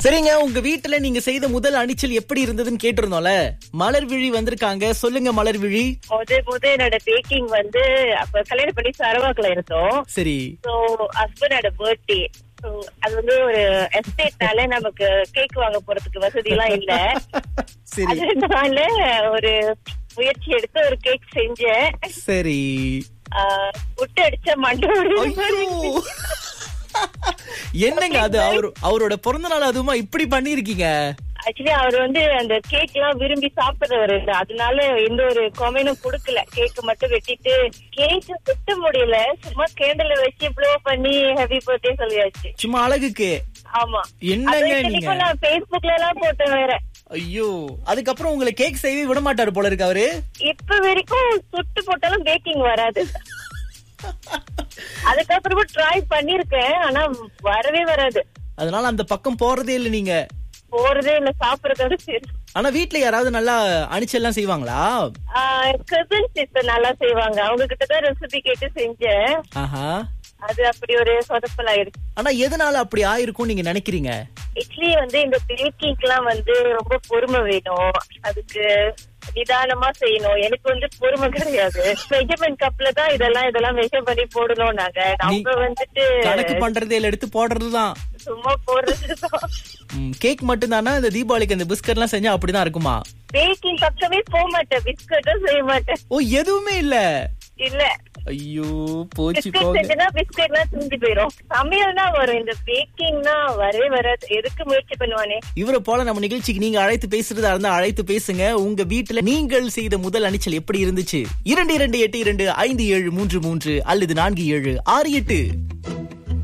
சரிங்க உங்க வீட்டுல நீங்க செய்த முதல் அணிச்சல் எப்படி இருந்ததுன்னு கேட்டிருந்தோம்ல மலர் விழி வந்திருக்காங்க சொல்லுங்க மலர் விழி முத முத என்னோட பேக்கிங் வந்து அப்ப கல்யாணம் பண்ணி சரவாக்குல இருந்தோம் சரி சோ ஹஸ்பண்டோட பர்த்டே சோ அது வந்து ஒரு எஸ்டேட்னால நமக்கு கேக் வாங்க போறதுக்கு வசதி எல்லாம் இல்ல சரி அதனால ஒரு முயற்சி எடுத்து ஒரு கேக் செஞ்சேன் சரி ஆஹ், புட்டு அடிச்ச மண்டோடு ஐயோ என்னங்க அது அவர் அவரோட பிறந்த நாள் அதுவுமா இப்படி பண்ணிருக்கீங்க ஆக்சுவலி அவர் வந்து அந்த கேக் எல்லாம் விரும்பி சாப்பிடுறவர் இல்ல அதனால எந்த ஒரு கொமைனும் கொடுக்கல கேக் மட்டும் வெட்டிட்டு கேக் வெட்ட முடியல சும்மா கேண்டல வச்சு ப்ளோ பண்ணி ஹாப்பி பர்த்டே சொல்லியாச்சு சும்மா அழகுக்கு ஆமா என்னங்க அது நீங்க இத்தனைக்கும் நான் Facebookல எல்லாம் போட்டேன் வேற ஐயோ அதுக்கப்புறம் உங்களை கேக் செய்யவே விட மாட்டாரு போல இருக்கு அவரு இப்ப வரைக்கும் சுட்டு போட்டாலும் பேக்கிங் வராது அதுக்கப்புறமா ட்ரை பண்ணிருக்கேன் ஆனா வரவே வராது அதனால அந்த பக்கம் போறதே இல்ல நீங்க போறதே இல்ல சாப்பிடறதோட சரி ஆனா வீட்ல யாராவது நல்லா அணிச்செல்லாம் செய்வாங்களா கசின் சிஸ்டர் நல்லா செய்வாங்க அவங்க கிட்ட தான் ரெசிபி கேட்டு செஞ்சேன் ஆஹா அது அப்படி ஒரு சொதப்பல் ஆயிடுச்சு ஆனா எதனால அப்படி ஆயிருக்கும் நீங்க நினைக்கிறீங்க இட்லி வந்து இந்த பேக்கிங்லாம் வந்து ரொம்ப பொறுமை வேணும் அதுக்கு நிதானமா செய்யணும் எனக்கு வந்து பொறுமை கிடையாது மெஜர்மெண்ட் கப்ல தான் இதெல்லாம் இதெல்லாம் மெஷர் பண்ணி போடணும் நாங்க அவங்க வந்துட்டு கணக்கு பண்றதே இல்ல எடுத்து போடுறதுதான் சும்மா போடுறதுதான் கேக் மட்டும் தானா இந்த தீபாவளிக்கு அந்த பிஸ்கட் எல்லாம் செஞ்சா அப்படிதான் இருக்குமா பேக்கிங் பக்கமே போக மாட்டேன் பிஸ்கட்டும் செய்ய மாட்டேன் ஓ எதுவுமே இல்ல இல்ல ஐயோ போச்சு பிஸ்கட் போங்க செஞ்சனா பிஸ்கட்லாம் தூண்டி போயிரும் சமையல் தான் வரும் இந்த பேக்கிங்னா வரவே வராது எதுக்கு முயற்சி பண்ணுவானே இவரை போல நம்ம நிகழ்ச்சிக்கு நீங்க அழைத்து பேசுறதா இருந்தா அழைத்து பேசுங்க உங்க வீட்டுல நீங்கள் செய்த முதல் அணிச்சல் எப்படி இருந்துச்சு இரண்டு இரண்டு எட்டு இரண்டு ஐந்து ஏழு மூன்று மூன்று அல்லது நான்கு ஏழு ஆறு எட்டு